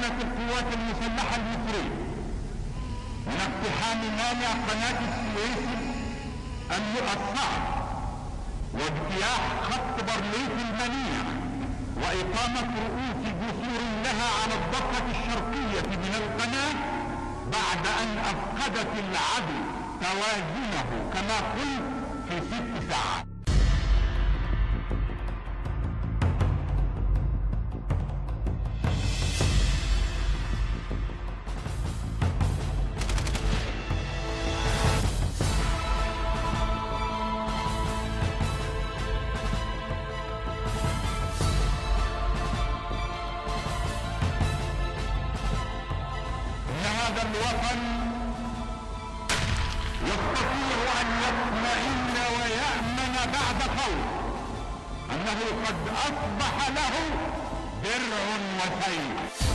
تمكنت القوات المسلحة المصرية من اقتحام مانع قناة السويس الصعب واجتياح خط برليف المنيع وإقامة رؤوس جسور لها على الضفة الشرقية من القناة بعد أن أفقدت العدو توازنه كما قلت في ست ساعات إن هذا الوطن يستطيع أن يطمئن ويأمن بعد خوف أنه قد أصبح له درع وسيف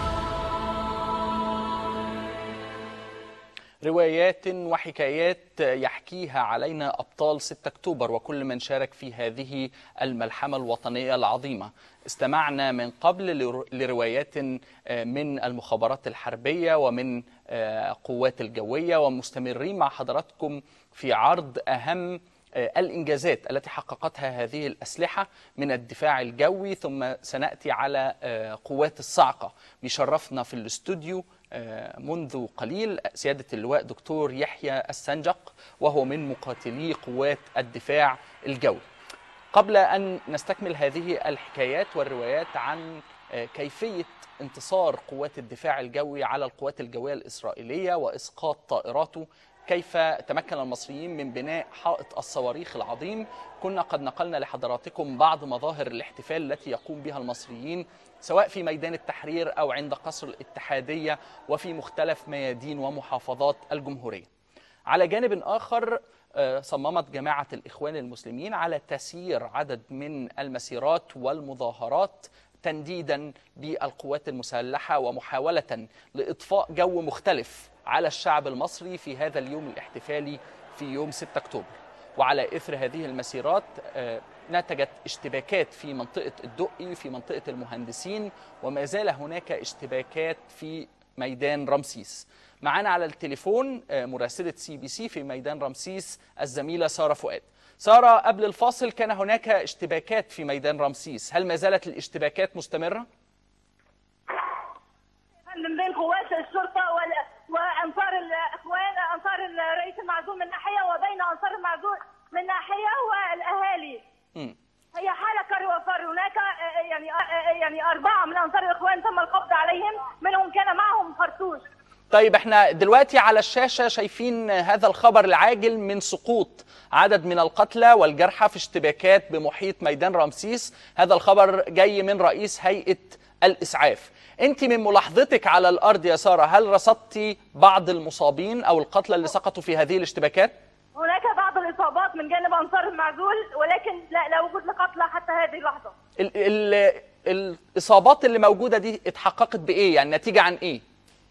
روايات وحكايات يحكيها علينا أبطال 6 أكتوبر وكل من شارك في هذه الملحمة الوطنية العظيمة استمعنا من قبل لر- لروايات من المخابرات الحربية ومن قوات الجوية ومستمرين مع حضراتكم في عرض أهم الإنجازات التي حققتها هذه الأسلحة من الدفاع الجوي ثم سنأتي على قوات الصاعقة بيشرفنا في الاستوديو منذ قليل سيادة اللواء دكتور يحيى السنجق وهو من مقاتلي قوات الدفاع الجوي قبل أن نستكمل هذه الحكايات والروايات عن كيفية انتصار قوات الدفاع الجوي على القوات الجوية الإسرائيلية وإسقاط طائراته كيف تمكن المصريين من بناء حائط الصواريخ العظيم كنا قد نقلنا لحضراتكم بعض مظاهر الاحتفال التي يقوم بها المصريين سواء في ميدان التحرير أو عند قصر الاتحادية وفي مختلف ميادين ومحافظات الجمهورية على جانب آخر صممت جماعة الإخوان المسلمين على تسيير عدد من المسيرات والمظاهرات تنديدا بالقوات المسلحة ومحاولة لإطفاء جو مختلف على الشعب المصري في هذا اليوم الاحتفالي في يوم 6 أكتوبر وعلى إثر هذه المسيرات نتجت اشتباكات في منطقة الدقي في منطقة المهندسين وما زال هناك اشتباكات في ميدان رمسيس معنا على التليفون مراسلة سي بي سي في ميدان رمسيس الزميلة سارة فؤاد سارة قبل الفاصل كان هناك اشتباكات في ميدان رمسيس هل ما زالت الاشتباكات مستمرة؟ من بين قوات الشرطة وأنصار الإخوان أنصار الرئيس المعزول من ناحية وبين أنصار المعزول من ناحية والأهالي م. هي حالة كر وفر هناك يعني يعني أربعة من أنصار الإخوان تم القبض عليهم منهم كان معهم خرطوش طيب احنا دلوقتي على الشاشة شايفين هذا الخبر العاجل من سقوط عدد من القتلى والجرحى في اشتباكات بمحيط ميدان رمسيس هذا الخبر جاي من رئيس هيئة الإسعاف انت من ملاحظتك على الأرض يا سارة هل رصدتي بعض المصابين أو القتلى اللي سقطوا في هذه الاشتباكات؟ هناك بعض الإصابات من جانب أنصار المعزول ولكن لا, لا وجود لقتلى حتى هذه اللحظة ال ال الإصابات اللي موجودة دي اتحققت بإيه؟ يعني نتيجة عن إيه؟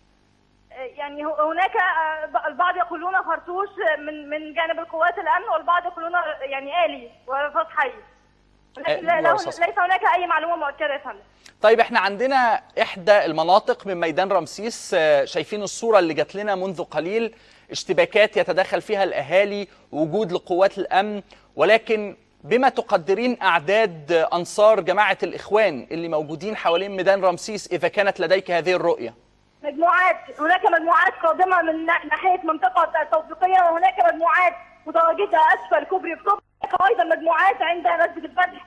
يعني هناك البعض يقولون خرطوش من من جانب القوات الامن والبعض يقولون يعني الي ورصاص حي لكن ليس هناك اي معلومه مؤكده يا فندم طيب احنا عندنا احدى المناطق من ميدان رمسيس شايفين الصوره اللي جات لنا منذ قليل اشتباكات يتدخل فيها الاهالي وجود لقوات الامن ولكن بما تقدرين اعداد انصار جماعه الاخوان اللي موجودين حوالين ميدان رمسيس اذا كانت لديك هذه الرؤيه مجموعات هناك مجموعات قادمه من ناحيه منطقه التوفيقيه وهناك مجموعات متواجده اسفل كوبري اكتوبر ايضا مجموعات عند مسجد الفتح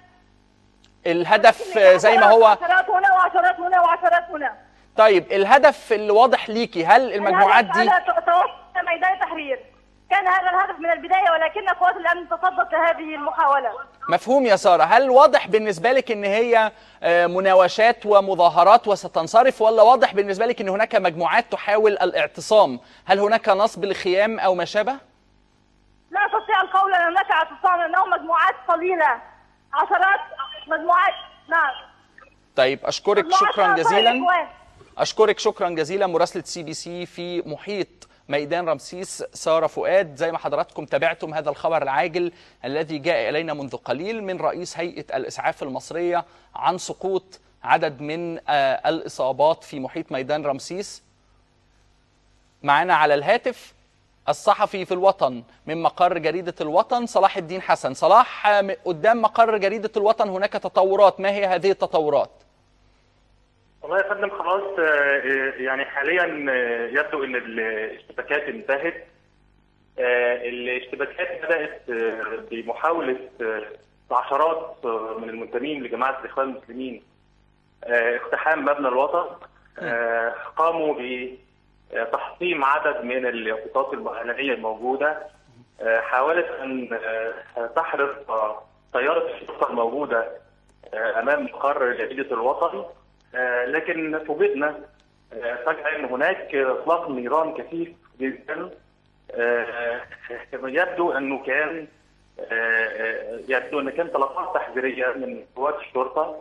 الهدف زي ما هو عشرات هنا وعشرات هنا وعشرات هنا طيب الهدف اللي واضح ليكي هل المجموعات دي على توسط ميدان التحرير كان هذا الهدف من البدايه ولكن قوات الامن تصدت لهذه المحاوله مفهوم يا ساره هل واضح بالنسبه لك ان هي مناوشات ومظاهرات وستنصرف ولا واضح بالنسبه لك ان هناك مجموعات تحاول الاعتصام هل هناك نصب لخيام او ما شابه لا استطيع القول ان هناك اعتصام لانهم مجموعات قليله عشرات مجموعات نعم طيب اشكرك شكرا جزيلا اشكرك شكرا جزيلا مراسله سي بي سي في محيط ميدان رمسيس ساره فؤاد زي ما حضراتكم تابعتم هذا الخبر العاجل الذي جاء الينا منذ قليل من رئيس هيئه الاسعاف المصريه عن سقوط عدد من آه، الإصابات في محيط ميدان رمسيس معنا على الهاتف الصحفي في الوطن من مقر جريدة الوطن صلاح الدين حسن صلاح آه، قدام مقر جريدة الوطن هناك تطورات ما هي هذه التطورات؟ والله يا فندم خلاص آه، يعني حاليا يبدو ان الاشتباكات انتهت الاشتباكات بدات بمحاوله عشرات من المنتمين لجماعه الاخوان المسلمين اقتحام مبنى الوطن قاموا بتحطيم عدد من اليافطات الاعلانيه الموجوده حاولت ان تحرق سياره الشرطه الموجوده امام مقر جريده الوطن لكن فوجئنا فجاه ان هناك اطلاق نيران كثيف جدا يبدو انه كان يبدو ان كان طلقات تحذيريه من قوات الشرطه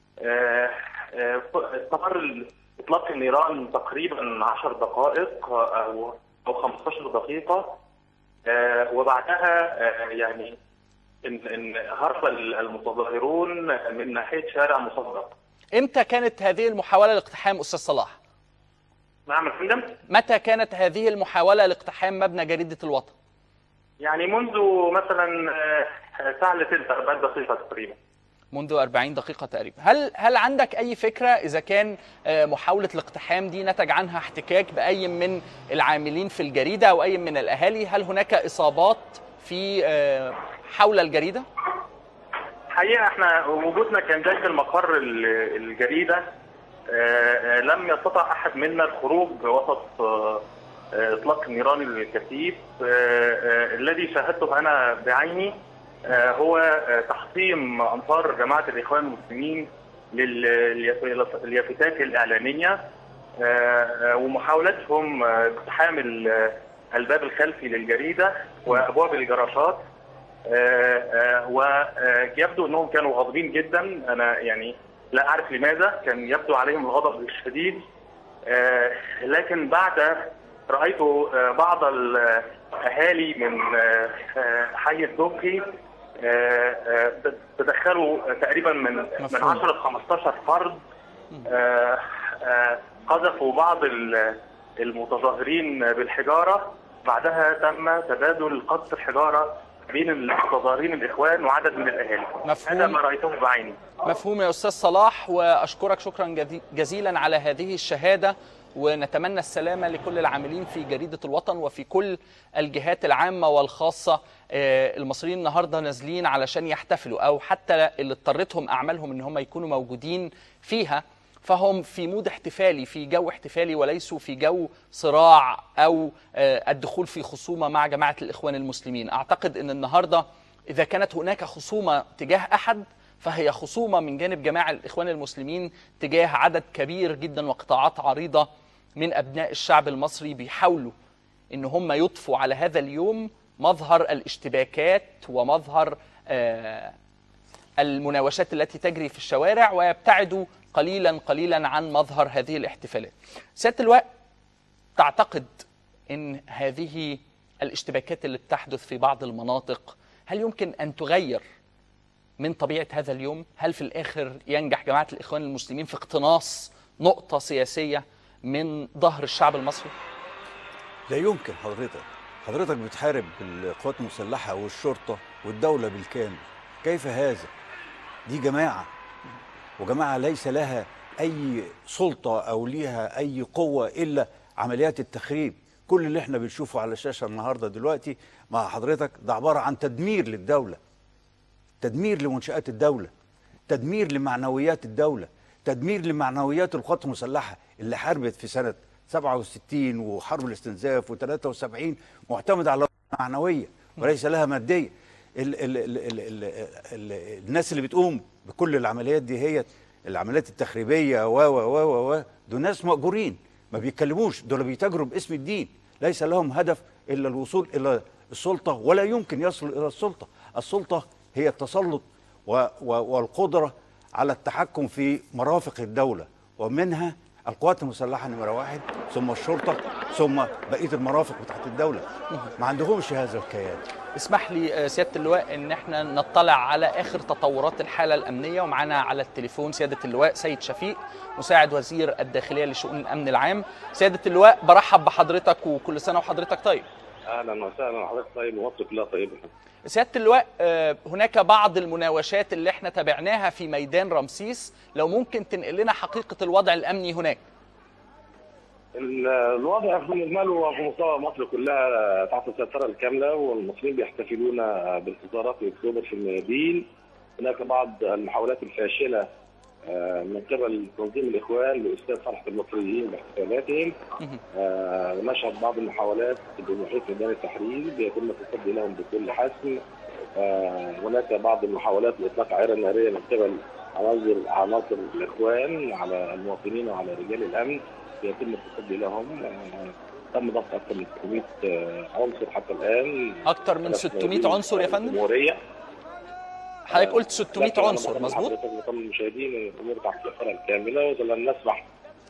استمر اطلاق النيران تقريبا 10 دقائق او او 15 دقيقه وبعدها يعني ان ان هرب المتظاهرون من ناحيه شارع مصدق امتى كانت هذه المحاوله لاقتحام استاذ صلاح؟ نعم يا فندم متى كانت هذه المحاوله لاقتحام مبنى جريده الوطن؟ يعني منذ مثلا ساعه الا ثلث 40 دقيقه تقريبا منذ 40 دقيقة تقريبا هل هل عندك أي فكرة إذا كان محاولة الاقتحام دي نتج عنها احتكاك بأي من العاملين في الجريدة أو أي من الأهالي هل هناك إصابات في حول الجريدة؟ حقيقة احنا وجودنا كان داخل مقر الجريدة لم يستطع أحد منا الخروج وسط إطلاق النيران الكثيف الذي شاهدته أنا بعيني هو تحطيم انصار جماعه الاخوان المسلمين لليافتات الاعلاميه ومحاولتهم اقتحام الباب الخلفي للجريده وابواب الجراشات ويبدو انهم كانوا غاضبين جدا انا يعني لا اعرف لماذا كان يبدو عليهم الغضب الشديد لكن بعد رايت بعض الاهالي من حي الدقي تدخلوا تقريبا من من 10 ل 15 فرد قذفوا بعض المتظاهرين بالحجاره بعدها تم تبادل قذف الحجاره بين المتظاهرين الاخوان وعدد من الاهالي مفهوم هذا ما رايته بعيني مفهوم يا استاذ صلاح واشكرك شكرا جزيلا على هذه الشهاده ونتمنى السلامة لكل العاملين في جريدة الوطن وفي كل الجهات العامة والخاصة المصريين النهاردة نازلين علشان يحتفلوا أو حتى اللي اضطرتهم أعمالهم أن هم يكونوا موجودين فيها فهم في مود احتفالي في جو احتفالي وليسوا في جو صراع أو الدخول في خصومة مع جماعة الإخوان المسلمين أعتقد أن النهاردة إذا كانت هناك خصومة تجاه أحد فهي خصومة من جانب جماعة الإخوان المسلمين تجاه عدد كبير جدا وقطاعات عريضة من أبناء الشعب المصري بيحاولوا إن هم يضفوا على هذا اليوم مظهر الاشتباكات ومظهر آه المناوشات التي تجري في الشوارع ويبتعدوا قليلا قليلا عن مظهر هذه الاحتفالات سيادة اللواء تعتقد ان هذه الاشتباكات اللي بتحدث في بعض المناطق هل يمكن ان تغير من طبيعه هذا اليوم؟ هل في الاخر ينجح جماعه الاخوان المسلمين في اقتناص نقطه سياسيه من ظهر الشعب المصري؟ لا يمكن حضرتك حضرتك بتحارب القوات المسلحه والشرطه والدوله بالكامل كيف هذا؟ دي جماعه وجماعه ليس لها اي سلطه او ليها اي قوه الا عمليات التخريب كل اللي احنا بنشوفه على الشاشه النهارده دلوقتي مع حضرتك ده عباره عن تدمير للدوله تدمير لمنشآت الدولة تدمير لمعنويات الدولة تدمير لمعنويات القوات المسلحة اللي حاربت في سنة 67 وحرب الاستنزاف و73 معتمدة على معنوية وليس لها مادية ال ال ال ال ال ال الناس اللي بتقوم بكل العمليات دي هي العمليات التخريبية و و و و دول ناس مأجورين ما بيتكلموش دول بيتاجروا باسم الدين ليس لهم هدف إلا الوصول إلى السلطة ولا يمكن يصلوا إلى السلطة السلطة هي التسلط و و والقدرة على التحكم في مرافق الدولة ومنها القوات المسلحة نمرة واحد ثم الشرطة ثم بقيه المرافق بتاعت الدوله ما عندهمش هذا الكيان اسمح لي آه، سياده اللواء ان احنا نطلع على اخر تطورات الحاله الامنيه ومعنا على التليفون سياده اللواء سيد شفيق مساعد وزير الداخليه لشؤون الامن العام سياده اللواء برحب بحضرتك وكل سنه وحضرتك طيب اهلا وسهلا حضرتك طيب ومصر كلها طيبه سياده اللواء آه، هناك بعض المناوشات اللي احنا تابعناها في ميدان رمسيس لو ممكن تنقل لنا حقيقه الوضع الامني هناك ال- الوضع في المجمل وفي مستوى مصر كلها تحت السيطره الكامله والمصريين بيحتفلون بانتصارات اكتوبر في الميادين هناك بعض المحاولات الفاشله آه، من قبل تنظيم الاخوان لاسفاد فرحه المصريين باحتفالاتهم آه، ونشهد بعض المحاولات بمحيط ميدان التحرير بيتم التصدي لهم بكل حسم آه، هناك بعض المحاولات لاطلاق عيره ناريه من قبل عناصر عناصر الاخوان على المواطنين وعلى رجال الامن يتم التصدي لهم آه، تم ضبط اكثر من 600 آه، عنصر حتى الان اكتر من 600 عنصر يا فندم الجمهوريه حضرتك قلت 600 لكن أنا عنصر بطمن مظبوط حضرتك وبطمن المشاهدين ان الامور تحت السيطره الكامله ولن نسمح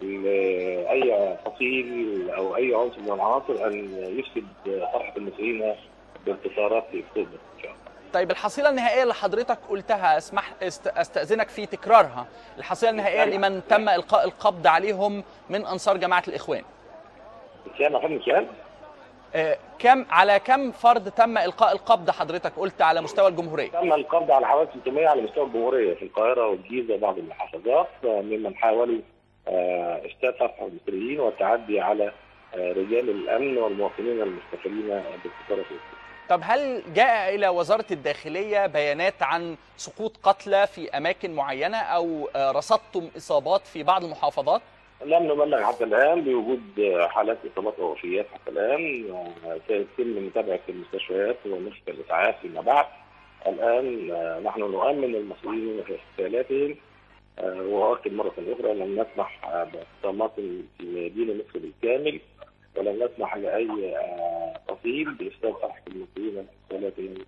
لاي فصيل او اي عنصر من العناصر ان يفسد فرحه المصريين بانتصارات في اكتوبر ان شاء الله. طيب الحصيله النهائيه اللي حضرتك قلتها اسمح است- استاذنك في تكرارها الحصيله النهائيه لمن تم القاء القبض عليهم من انصار جماعه الاخوان كان يا فندم سؤال؟ آه، كم على كم فرد تم القاء القبض حضرتك قلت على مستوى الجمهوريه تم القبض على حوالي 600 على مستوى الجمهوريه في القاهره والجيزه وبعض المحافظات آه، ممن حاولوا آه، افساد فرحه المصريين والتعدي على آه، رجال الامن والمواطنين المستقلين بالسفاره في اكتوبر. طب هل جاء الى وزاره الداخليه بيانات عن سقوط قتلى في اماكن معينه او آه، رصدتم اصابات في بعض المحافظات لم نبلغ حتى الان بوجود حالات اصابات ووفيات حتى الان آه، سيتم متابعه المستشفيات ونشر الاسعاف فيما بعد الان آه، نحن نؤمن المصريين في احتفالاتهم آه، واؤكد مره اخرى لن نسمح آه، باعتصامات في ميادين مصر بالكامل ولن نسمح لاي آه، فصيل بافساد فرحه المصريين باحتفالاتهم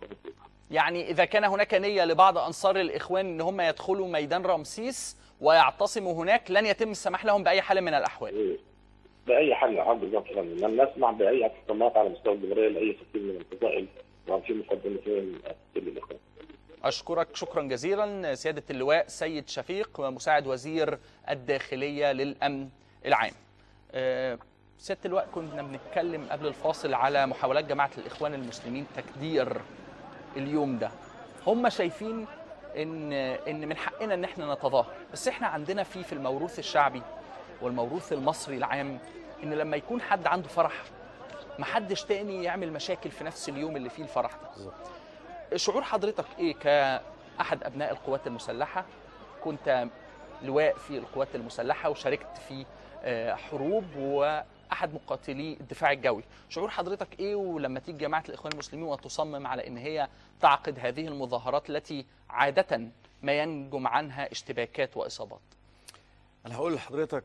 يعني اذا كان هناك نيه لبعض انصار الاخوان ان هم يدخلوا ميدان رمسيس ويعتصموا هناك لن يتم السماح لهم باي حال من الاحوال باي حل عرض بالظبط لن نسمح باي اعتصامات على مستوى الجمهوريه لاي فصيل من الفصائل وفي مقدمتهم فصيل الاخوان أشكرك شكرا جزيلا سيادة اللواء سيد شفيق مساعد وزير الداخلية للأمن العام آه، سيادة اللواء كنا بنتكلم قبل الفاصل على محاولات جماعة الإخوان المسلمين تكدير اليوم ده هم شايفين ان ان من حقنا ان احنا نتظاهر بس احنا عندنا في في الموروث الشعبي والموروث المصري العام ان لما يكون حد عنده فرح محدش تاني يعمل مشاكل في نفس اليوم اللي فيه الفرح ده شعور حضرتك ايه كاحد ابناء القوات المسلحه كنت لواء في القوات المسلحه وشاركت في آه، حروب واحد مقاتلي الدفاع الجوي شعور حضرتك ايه ولما تيجي جماعه الاخوان المسلمين وتصمم على ان هي تعقد هذه المظاهرات التي عاده ما ينجم عنها اشتباكات واصابات انا هقول لحضرتك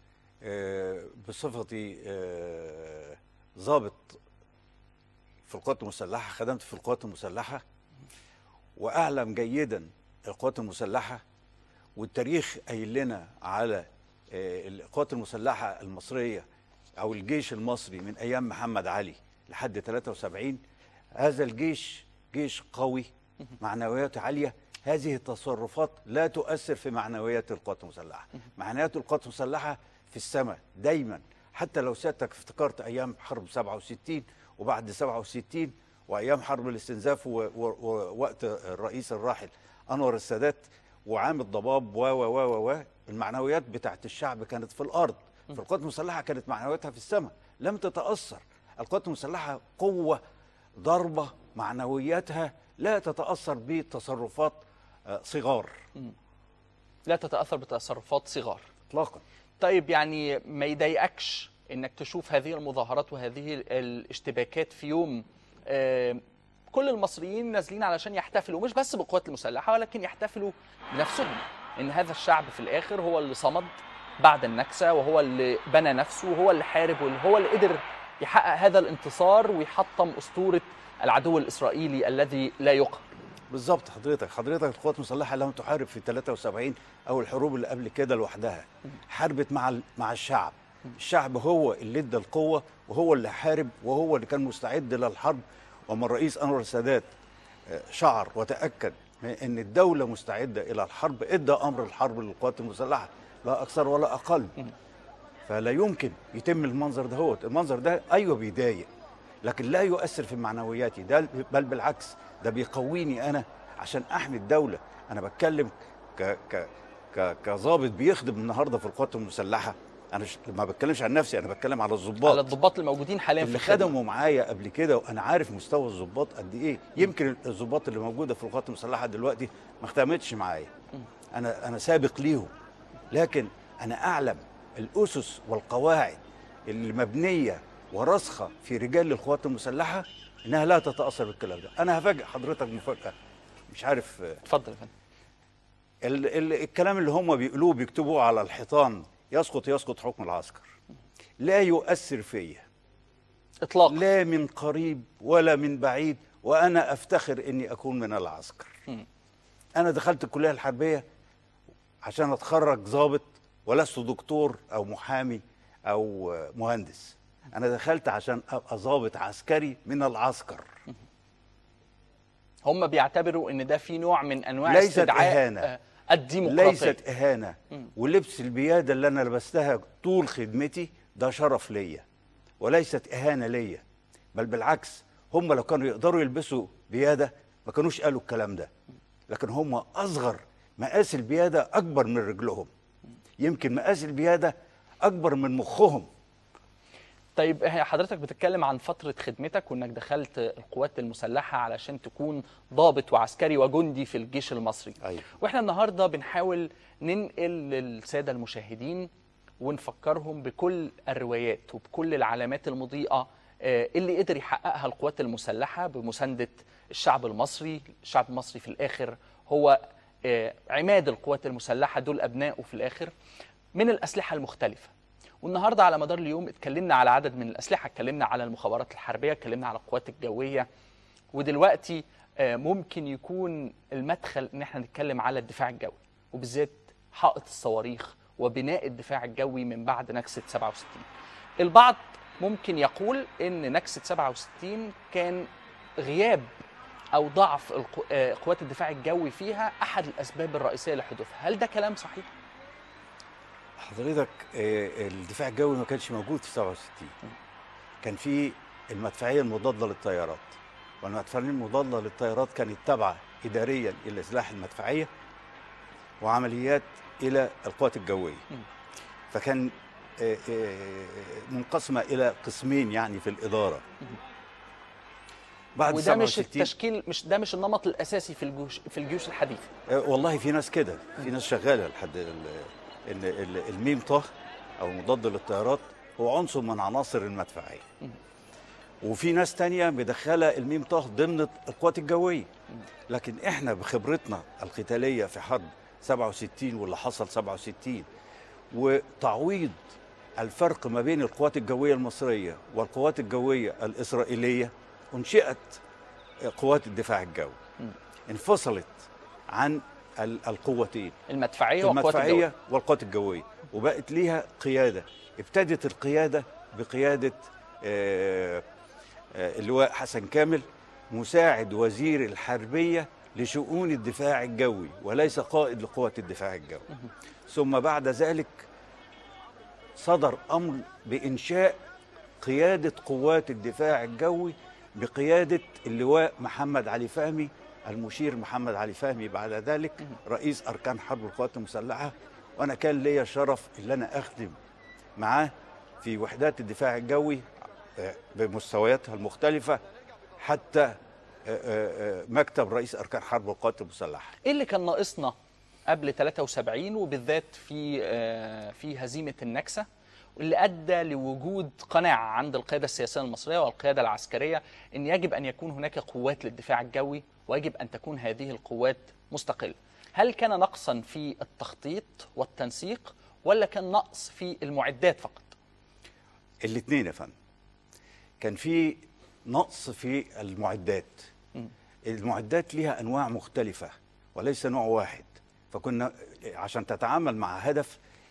آه، بصفتي آه، ضابط في القوات المسلحه خدمت في القوات المسلحه واعلم جيدا القوات المسلحه والتاريخ قايل لنا على آه، القوات المسلحه المصريه او الجيش المصري من ايام محمد علي لحد 73 هذا الجيش جيش قوي معنوياته عاليه هذه التصرفات لا تؤثر في معنويات القوات المسلحه معنويات القوات المسلحه في السماء دايما حتى لو سيادتك افتكرت ايام حرب 67 وبعد 67 وايام حرب الاستنزاف و- و- ووقت الرئيس الراحل انور السادات وعام الضباب و و و و و المعنويات بتاعت الشعب كانت في الارض فالقوات المسلحه كانت معنوياتها في السماء لم تتاثر القوات المسلحه قوه ضربه معنوياتها لا تتاثر بتصرفات آه، صغار لا تتاثر بتصرفات صغار اطلاقا طيب يعني ما يضايقكش انك تشوف هذه المظاهرات وهذه الاشتباكات في يوم آه، كل المصريين نازلين علشان يحتفلوا مش بس بالقوات المسلحه ولكن يحتفلوا بنفسهم ان هذا الشعب في الاخر هو اللي صمد بعد النكسه وهو اللي بنى نفسه وهو اللي حارب وهو اللي قدر يحقق هذا الانتصار ويحطم اسطوره العدو الاسرائيلي الذي لا يقهر بالظبط حضرتك حضرتك القوات المسلحه لم تحارب في 73 او الحروب اللي قبل كده لوحدها حاربت مع ال- مع الشعب الشعب هو اللي ادى القوه وهو اللي حارب وهو اللي كان مستعد للحرب وما الرئيس انور السادات آه، شعر وتاكد من ان الدوله مستعده الى الحرب ادى امر الحرب للقوات المسلحه لا اكثر ولا اقل فلا يمكن يتم المنظر ده هو المنظر ده ايوه بيضايق لكن لا يؤثر في معنوياتي ده بل بالعكس ده بيقويني انا عشان احمي الدوله انا بتكلم ك ك ك كظابط بيخدم النهارده في القوات المسلحه انا ش... ما بتكلمش عن نفسي انا بتكلم على الضباط على الضباط الموجودين حاليا في اللي الخدمه خدموا معايا قبل كده وانا عارف مستوى الضباط قد ايه يمكن الضباط اللي موجوده في القوات المسلحه دلوقتي ما خدمتش معايا انا انا سابق ليهم لكن انا اعلم الاسس والقواعد اللي مبنيه وراسخه في رجال القوات المسلحه انها لا تتاثر بالكلام ده انا هفاجئ حضرتك مفاجاه مش عارف آه، اتفضل يا فندم ال ال الكلام اللي هم بيقولوه بيكتبوه على الحيطان يسقط يسقط حكم العسكر لا يؤثر فيا اطلاقا لا من قريب ولا من بعيد وانا افتخر اني اكون من العسكر انا دخلت الكليه الحربيه عشان اتخرج ضابط ولست دكتور او محامي او مهندس انا دخلت عشان ابقى ضابط عسكري من العسكر هم بيعتبروا ان ده في نوع من انواع ليست استدعاء إهانة. آه، الديمقراطيه ليست اهانه ولبس البياده اللي انا لبستها طول خدمتي ده شرف ليا وليست اهانه ليا بل بالعكس هم لو كانوا يقدروا يلبسوا بياده ما كانوش قالوا الكلام ده لكن هم اصغر مقاس البياده اكبر من رجلهم يمكن مقاس البياده اكبر من مخهم طيب هي حضرتك بتتكلم عن فترة خدمتك وانك دخلت القوات المسلحة علشان تكون ضابط وعسكري وجندي في الجيش المصري أيوة. واحنا النهاردة بنحاول ننقل للسادة المشاهدين ونفكرهم بكل الروايات وبكل العلامات المضيئة آه، اللي قدر يحققها القوات المسلحة بمساندة الشعب المصري الشعب المصري في الآخر هو آه، عماد القوات المسلحة دول أبنائه في الآخر من الأسلحة المختلفة والنهارده على مدار اليوم اتكلمنا على عدد من الاسلحه اتكلمنا على المخابرات الحربيه اتكلمنا على القوات الجويه ودلوقتي آه، ممكن يكون المدخل ان احنا نتكلم على الدفاع الجوي وبالذات حائط الصواريخ وبناء الدفاع الجوي من بعد نكسه 67 البعض ممكن يقول ان نكسه 67 كان غياب او ضعف القو- آه، قوات الدفاع الجوي فيها احد الاسباب الرئيسيه لحدوثها هل ده كلام صحيح حضرتك آه، الدفاع الجوي ما كانش موجود في 67 كان في المدفعيه المضاده للطيارات والمدفعيه المضاده للطيارات كانت تابعه اداريا الى سلاح المدفعيه وعمليات الى القوات الجويه فكان آه، آه، منقسمه الى قسمين يعني في الاداره بعد وده مش 67 التشكيل مش ده مش النمط الاساسي في الجيوش في الجيوش الحديثه آه، والله في ناس كده في ناس شغاله لحد ال- ال- ال- الميم طه او مضاد للطيارات هو عنصر من عناصر المدفعيه وفي ناس تانية مدخله الميم طه ضمن القوات الجويه لكن احنا بخبرتنا القتاليه في حرب 67 واللي حصل 67 وتعويض الفرق ما بين القوات الجويه المصريه والقوات الجويه الاسرائيليه انشئت قوات الدفاع الجوي انفصلت عن ال- القوتين المدفعيه والقوات المدفعيه الجويه والقوات الجويه وبقت ليها قياده ابتدت القياده بقياده آه، آه، اللواء حسن كامل مساعد وزير الحربيه لشؤون الدفاع الجوي وليس قائد لقوات الدفاع الجوي ثم بعد ذلك صدر امر بانشاء قياده قوات الدفاع الجوي بقياده اللواء محمد علي فهمي المشير محمد علي فهمي بعد ذلك رئيس اركان حرب القوات المسلحه وانا كان ليا الشرف ان انا اخدم معاه في وحدات الدفاع الجوي آه، بمستوياتها المختلفه حتى آه، آه، آه، مكتب رئيس اركان حرب القوات المسلحه ايه اللي كان ناقصنا قبل 73 وبالذات في آه، في هزيمه النكسه اللي ادى لوجود قناعه عند القياده السياسيه المصريه والقياده العسكريه ان يجب ان يكون هناك قوات للدفاع الجوي ويجب ان تكون هذه القوات مستقله. هل كان نقصا في التخطيط والتنسيق ولا كان نقص في المعدات فقط؟ الاثنين يا فندم كان في نقص في المعدات المعدات ليها انواع مختلفه وليس نوع واحد فكنا عشان تتعامل مع هدف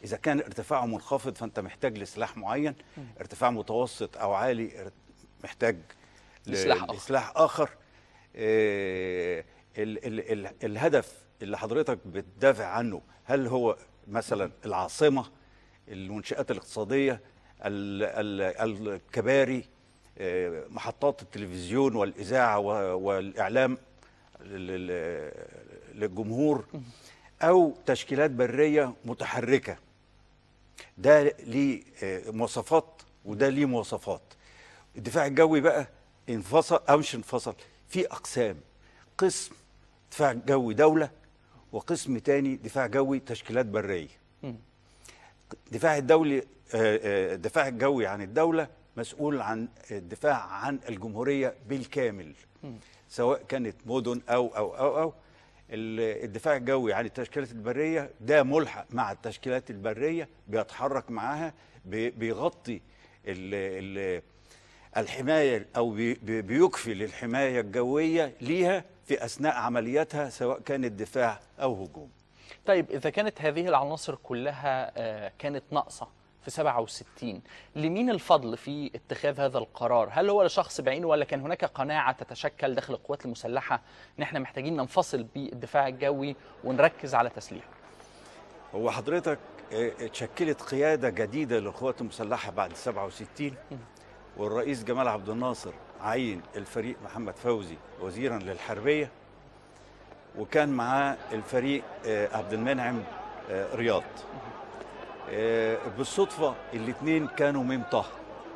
اذا كان ارتفاعه منخفض فانت محتاج لسلاح معين ارتفاع متوسط او عالي ار- محتاج ل- لسلاح آخر. لسلاح اخر آه، ال ال ال الهدف اللي حضرتك بتدافع عنه هل هو مثلا العاصمه المنشات الاقتصاديه ال ال الكباري آه، محطات التلفزيون والاذاعه و- والاعلام لل- لل- للجمهور او تشكيلات بريه متحركه ده ليه آه، مواصفات وده ليه مواصفات الدفاع الجوي بقى انفصل او مش انفصل في اقسام قسم دفاع جوي دوله وقسم تاني دفاع جوي تشكيلات بريه الدفاع الدولي آه، آه، الدفاع الجوي عن الدوله مسؤول عن الدفاع عن الجمهوريه بالكامل سواء كانت مدن او او او او ال- الدفاع الجوي عن التشكيلات البريه ده ملحق مع التشكيلات البريه بيتحرك معاها بي- بيغطي ال ال الحمايه او بي- بي- بيكفي للحمايه الجويه ليها في اثناء عملياتها سواء كانت دفاع او هجوم طيب إذا كانت هذه العناصر كلها آه، كانت ناقصة في 67 لمين الفضل في اتخاذ هذا القرار هل هو لشخص بعينه ولا كان هناك قناعة تتشكل داخل القوات المسلحة ان احنا محتاجين ننفصل بالدفاع الجوي ونركز على تسليحه هو حضرتك آه، اتشكلت قيادة جديدة للقوات المسلحة بعد 67 والرئيس جمال عبد الناصر عين الفريق محمد فوزي وزيرا للحربية وكان معاه الفريق آه، عبد المنعم آه، رياض آه، بالصدفة الاثنين كانوا من طه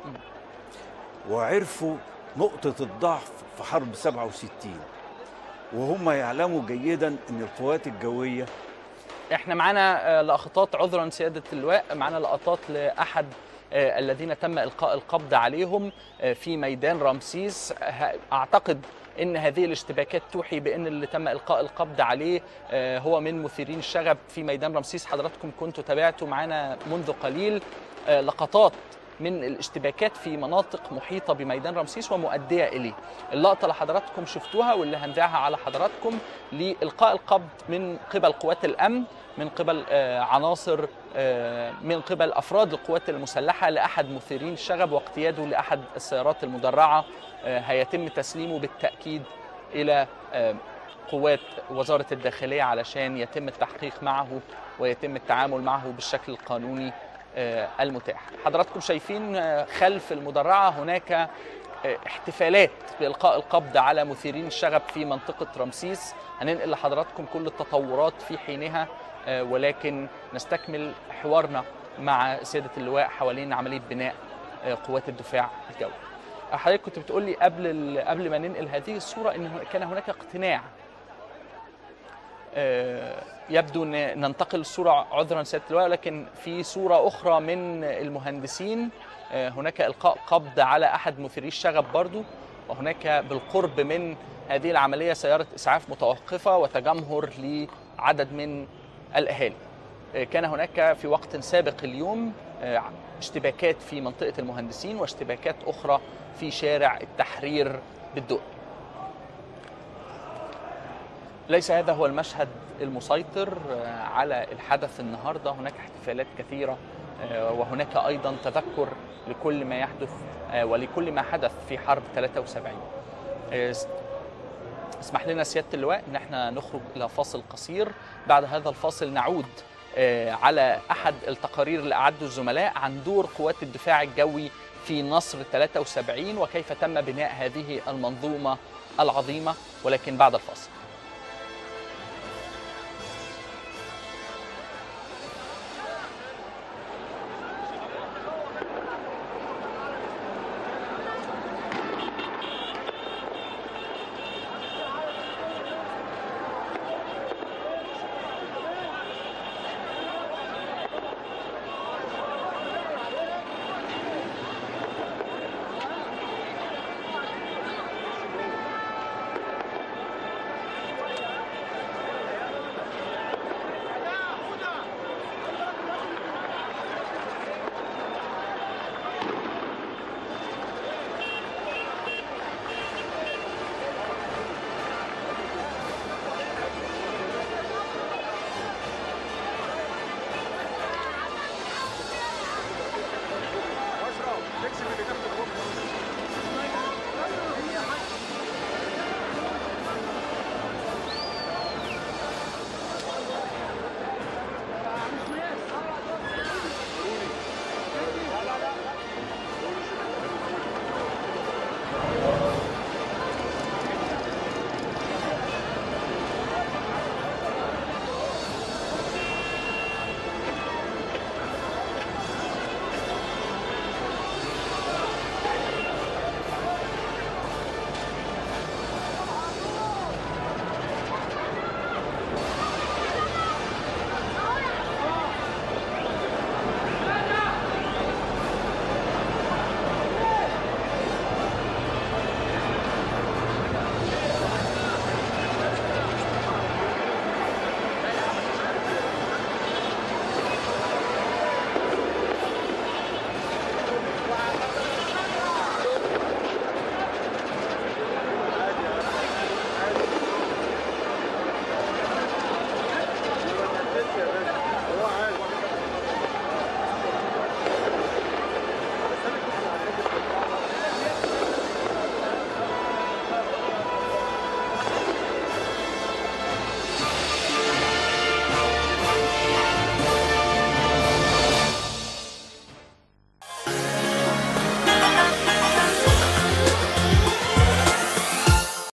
وعرفوا نقطة الضعف في حرب 67 وهم يعلموا جيدا ان القوات الجويه احنا معانا آه، لقطات عذرا سياده اللواء معانا لقطات لاحد آه، الذين تم القاء القبض عليهم آه، في ميدان رمسيس ه- اعتقد ان هذه الاشتباكات توحي بان اللي تم القاء القبض عليه آه، هو من مثيرين الشغب في ميدان رمسيس حضراتكم كنتوا تابعتوا معانا منذ قليل آه، لقطات من الاشتباكات في مناطق محيطه بميدان رمسيس ومؤديه اليه. اللقطه اللي حضراتكم شفتوها واللي هنذاعها على حضراتكم لالقاء القبض من قبل قوات الامن من قبل آه، عناصر آه، من قبل افراد القوات المسلحه لاحد مثيرين الشغب واقتياده لاحد السيارات المدرعه آه، هيتم تسليمه بالتاكيد الى آه، قوات وزاره الداخليه علشان يتم التحقيق معه ويتم التعامل معه بالشكل القانوني آه، المتاح حضراتكم شايفين آه، خلف المدرعة هناك آه، احتفالات بإلقاء القبض على مثيرين الشغب في منطقة رمسيس هننقل لحضراتكم كل التطورات في حينها آه، ولكن نستكمل حوارنا مع سيادة اللواء حوالين عملية بناء آه، قوات الدفاع الجوي حضرتك كنت بتقول لي قبل ال- قبل ما ننقل هذه الصورة ان كان هناك اقتناع آه، يبدو ان ننتقل الصوره عذرا سياده اللواء لكن في صوره اخرى من المهندسين آه، هناك القاء قبض على احد مثيري الشغب برضو وهناك بالقرب من هذه العمليه سياره اسعاف متوقفه وتجمهر لعدد من الاهالي آه، كان هناك في وقت سابق اليوم آه، اشتباكات في منطقه المهندسين واشتباكات اخرى في شارع التحرير بالدقي ليس هذا هو المشهد المسيطر آه، على الحدث النهارده هناك احتفالات كثيره آه، وهناك ايضا تذكر لكل ما يحدث آه، ولكل ما حدث في حرب 73 آه، اس- اسمح لنا سياده اللواء ان احنا نخرج الى فاصل قصير بعد هذا الفاصل نعود آه، على احد التقارير اللي اعده الزملاء عن دور قوات الدفاع الجوي في نصر 73 وكيف تم بناء هذه المنظومه العظيمه ولكن بعد الفاصل